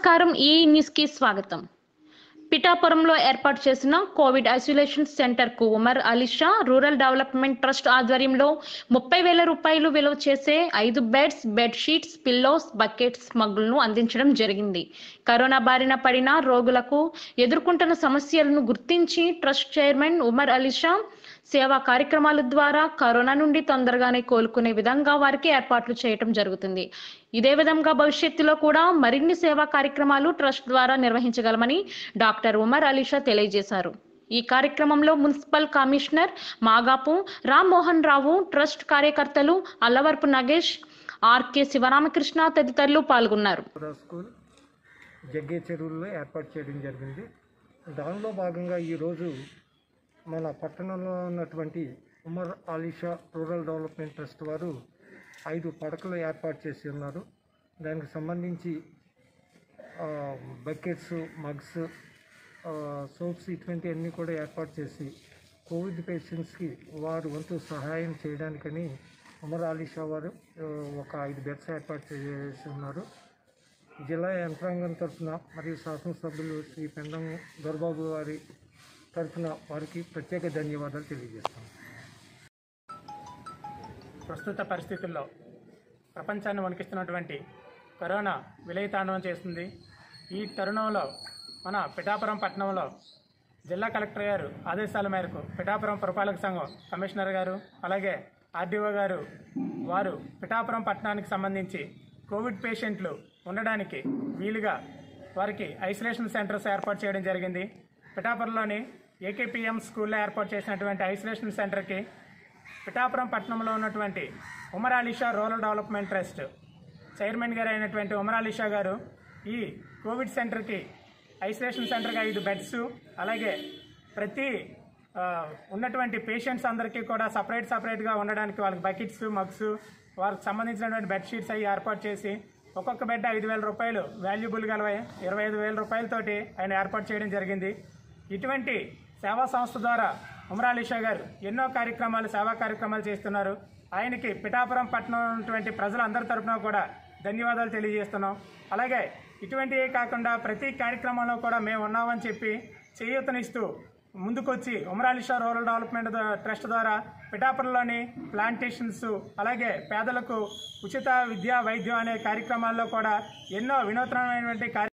నమస్కారం ఈ న్యూస్ కి స్వాగతం పిఠాపురంలో ఏర్పాటు చేసిన కోవిడ్ ఐసోలేషన్ సెంటర్ కు Umar Alisha rural development trust ఆధ్వర్యంలో ముప్పై వేల రూపాయలు విలువ చేసే ఐదు beds bed sheets pillows buckets మగ్గులను అందించడం జరిగింది కరోనా బారిన పడిన రోగులకు ఎదుర్కొంటున్న సమస్యలను గుర్తించి ట్రస్ట్ చైర్మన్ ఉమర్ అలీషా సేవా కార్యక్రమాల ద్వారా కరోనా నుండి తొందరగానే కోలుకునే విధంగా వారికి ఏర్పాట్లు చేయటం జరుగుతుంది ఇదే విధంగా భవిష్యత్తులో కూడా మరిన్ని సేవా కార్యక్రమాలు ట్రస్ట్ ద్వారా నిర్వహించగలమని డాక్టర్ ఉమర్ అలీషా తెలియజేశారు ఈ కార్యక్రమంలో municipal commissioner Magapu Rammohan Rao trust కార్యకర్తలు అల్లవరపు నగేష్ ఆర్కే శివరామకృష్ణ తదితరులు పాల్గొన్నారు కూడా స్కూల్ జగ్గే చెరువుల్లో ఏర్పాటు చేయడం జరిగింది దానిలో భాగంగా ఈరోజు మన పట్టణంలో ఉన్నటువంటి Umar Alisha rural development trust వారు ఐదు పడకలు ఏర్పాటు చేసి ఉన్నారు దానికి సంబంధించి ఆ, బకెట్స్ మగ్స్ ఆ, సోప్స్ ఇటువంటివన్నీ కూడా ఏర్పాటు చేసి కోవిడ్ పేషెంట్స్కి వారు వంతు సహాయం చేయడానికని ఉమర్ ఆలీషా వారు ఆ, ఒక ఐదు బెడ్స్ ఏర్పాటు చేసి ఉన్నారు జిల్లా యంత్రాంగం తరఫున మరియు శాసనసభ్యులు శ్రీ పెండం దొరబాబు వారి తరఫున వారికి ప్రత్యేక ధన్యవాదాలు తెలియజేస్తాను ప్రస్తుత పరిస్థితుల్లో ప్రపంచాన్ని వణికిస్తున్నటువంటి కరోనా విలయతాండవం చేస్తుంది ఈ తరుణంలో మన పిఠాపురం పట్టణంలో జిల్లా కలెక్టర్ గారు ఆదేశాల మేరకు పిఠాపురం పురపాలక సంఘం కమిషనర్ గారు అలాగే ఆర్డీఓ గారు వారు పిఠాపురం పట్టణానికి సంబంధించి కోవిడ్ పేషెంట్లు ఉండడానికి వీలుగా వారికి ఐసోలేషన్ సెంటర్స్ ఏర్పాటు చేయడం జరిగింది పిఠాపురంలోని ఏకేపీఎం స్కూల్లో ఏర్పాటు చేసినటువంటి ఐసోలేషన్ సెంటర్కి పిఠాపురం పట్టణంలో ఉన్నటువంటి Umar Alisha rural development trust chairman garu అయినటువంటి ఉమర్ అలీషా గారు ఈ కోవిడ్ సెంటర్కి ఐసోలేషన్ సెంటర్కి ఐదు బెడ్స్ అలాగే ప్రతి ఆ, ఉన్నటువంటి పేషెంట్స్ అందరికీ కూడా సపరేట్ సపరేట్గా ఉండడానికి వాళ్ళకి బకెట్స్ మగ్స్ వారికి సంబంధించినటువంటి బెడ్షీట్స్ అవి ఏర్పాటు చేసి ఒక్కొక్క బెడ్ ఐదు వేల రూపాయలు వాల్యుబుల్ గలవై ఇరవై ఐదు వేల రూపాయలతోటి ఆయన ఏర్పాటు చేయడం జరిగింది ఇటువంటి సేవా సంస్థ ద్వారా ఉమరాలీషా గారు ఎన్నో కార్యక్రమాలు సేవా కార్యక్రమాలు చేస్తున్నారు ఆయనకి పిఠాపురం పట్టణం ఉన్నటువంటి ప్రజలందరి తరపున కూడా ధన్యవాదాలు తెలియజేస్తున్నాం అలాగే ఇటువంటివే కాకుండా ప్రతి కార్యక్రమంలో కూడా మేము ఉన్నామని చెప్పి చేయూతనిస్తూ ముందుకొచ్చి ఉమరాలిషా రూరల్ డెవలప్మెంట్ ద- ట్రస్ట్ ద్వారా పిఠాపురంలోని ప్లాంటేషన్స్ అలాగే పేదలకు ఉచిత విద్యా వైద్యం అనే కార్యక్రమాల్లో కూడా ఎన్నో వినూత్నమైనటువంటి కార్య